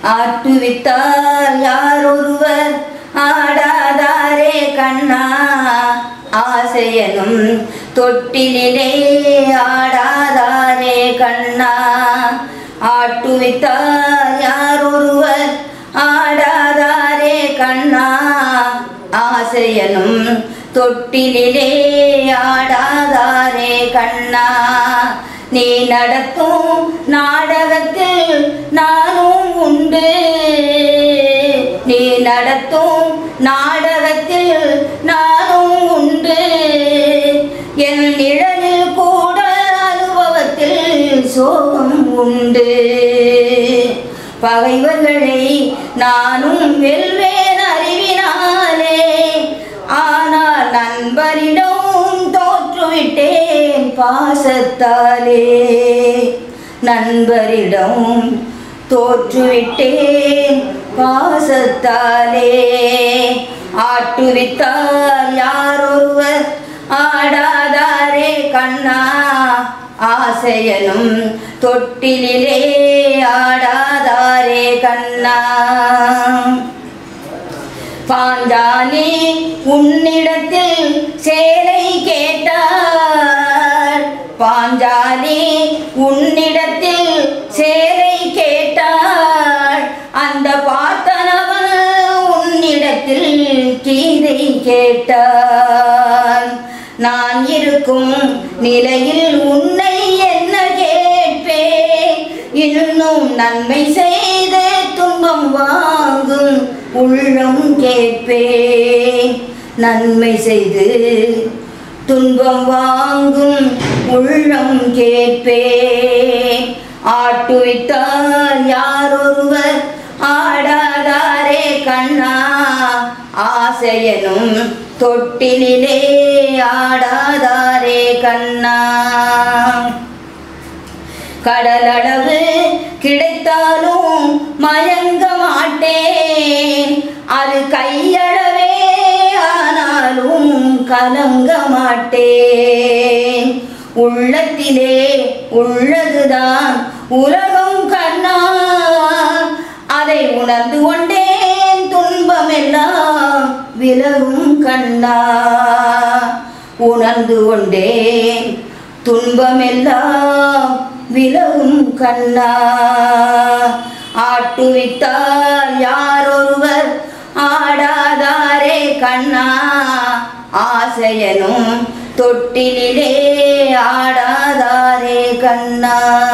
ஆட்டுவித்தால் யாரொருவர் ஆடாதாரே கண்ணா ஆசையனும் தொட்டிலே ஆடாதாரே கண்ணா ஆட்டுவித்தால் யாரொருவர் ஆடாதாரே கண்ணா ஆசையனும் தொட்டிலே ஆடாதாரே கண்ணா நீ நடத்தும் நாடகத்தில் நானும் உண்டு நீ நடத்தும் நாடகத்தில் நானும் உண்டு என் நிழலில் கூட அனுபவத்தில் சோகம் உண்டு பகைவர்களை நானும் வெல்வேன் அறிவினாலே ஆனால் நண்பரிடம் தோற்றுவிட்டேன் பாசத்தாலே நண்பரிடம் தோற்றுவிட்டேன் பாசத்தாலே ஆட்டுவித்தால் யாரொருவர் ஆடாதாரே கண்ணா ஆசையனும் தொட்டிலே ஆடாதாரே கண்ணா பாஞ்சாலி உன்னிடத்தில் சேலை கேட்டார் பாஞ்சாலி உன்னிடத்தில் சேலை கேட்டார் அந்த பார்த்தனவன் உன்னிடத்தில் கீதை கேட்டார் நான் இருக்கும் நிலையில் உன்னை என்ன கேட்பேன் இன்னும் நன்மை செய்து துன்பம் வாங்கும் உள்ளம் கேட்பேன் நன்மை செய்து துன்பம் வாங்கும் உள்ளம் கேட்பேன் ஆட்டுவித்தால் யாரொருவர் ஆடாதாரே கண்ணா ஆசையனும் தொட்டிலே ஆடாதாரே கண்ணா கடலளவு கிடைத்தாலும் மயங்க மாட்டேன் அது கையளவே ஆனாலும் கலங்க மாட்டேன் உள்ளத்திலே உள்ளதுதான் உலகம் கண்ணா அதை உணர்ந்து கொண்டேன் துன்பமெல்லாம் விலகும் கண்ணா உணர்ந்து கொண்டேன் துன்பமெல்லாம் விலகும் கண்ணா ஆட்டுவித்தால் யாரொருவர் ஆடாதாரே கண்ணா ஆசையனும் தொட்டிலே ஆடாதாரே கண்ணா